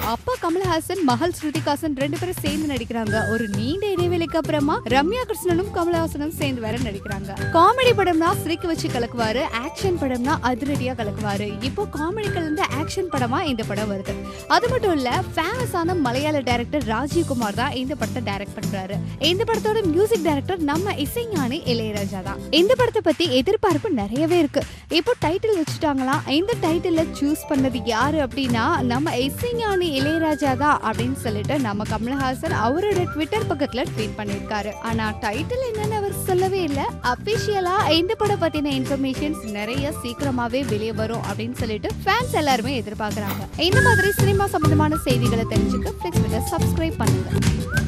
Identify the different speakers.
Speaker 1: அப்பா கமலஹாசன் மகள் ஸ்ருதிகாசன் ரெண்டு பேரும் சேர்ந்து நடிக்கிறாங்க ஒரு நீண்ட இடைவெளிக்கு அப்புறமா ரம்யா கிருஷ்ணனும் கமலஹாசனும் சேர்ந்து வேற நடிக்கிறாங்க காமெடி படம்னா சிரிக்க வச்சு கலக்குவாரு ஆக்ஷன் படம்னா அதிரடியா கலக்குவாரு இப்போ காமெடி கலந்த ஆக்ஷன் படமா இந்த படம் வருது அது மட்டும் இல்ல ஃபேமஸான மலையாள டைரக்டர் ராஜீவ்குமார் தான் இந்த படத்தை டைரக்ட் பண்றாரு இந்த படத்தோட மியூசிக் டைரக்டர் நம்ம இசைஞானி இளையராஜா தான் இந்த படத்தை பத்தி எதிர்பார்ப்பு நிறையவே இருக்கு இப்போ டைட்டில் வச்சுட்டாங்களாம் இந்த டைட்டில்ல சூஸ் பண்ணது யாரு அப்படின்னா நம்ம இசைஞானி இளையராஜா தான் அப்படின்னு சொல்லிட்டு நம்ம கமலஹாசன் அவரோட ட்விட்டர் பக்கத்துல ட்வீட் பண்ணிருக்காரு ஆனா டைட்டில் என்னன்னு அவர் சொல்லவே இல்ல அபிஷியலா இந்த படம் பத்தின இன்ஃபர்மேஷன்ஸ் நிறைய சீக்கிரமாவே வெளியே வரும் அப்படின்னு சொல்லிட்டு ஃபேன்ஸ் எல்லாருமே எதிர்பார்க்கறாங்க இந்த மாதிரி சினிமா சம்பந்தமான செய்திகளை தெரிஞ்சுக்க ஃபிளிக்ஸ் சப்ஸ்கிரைப் பண்ணுங்க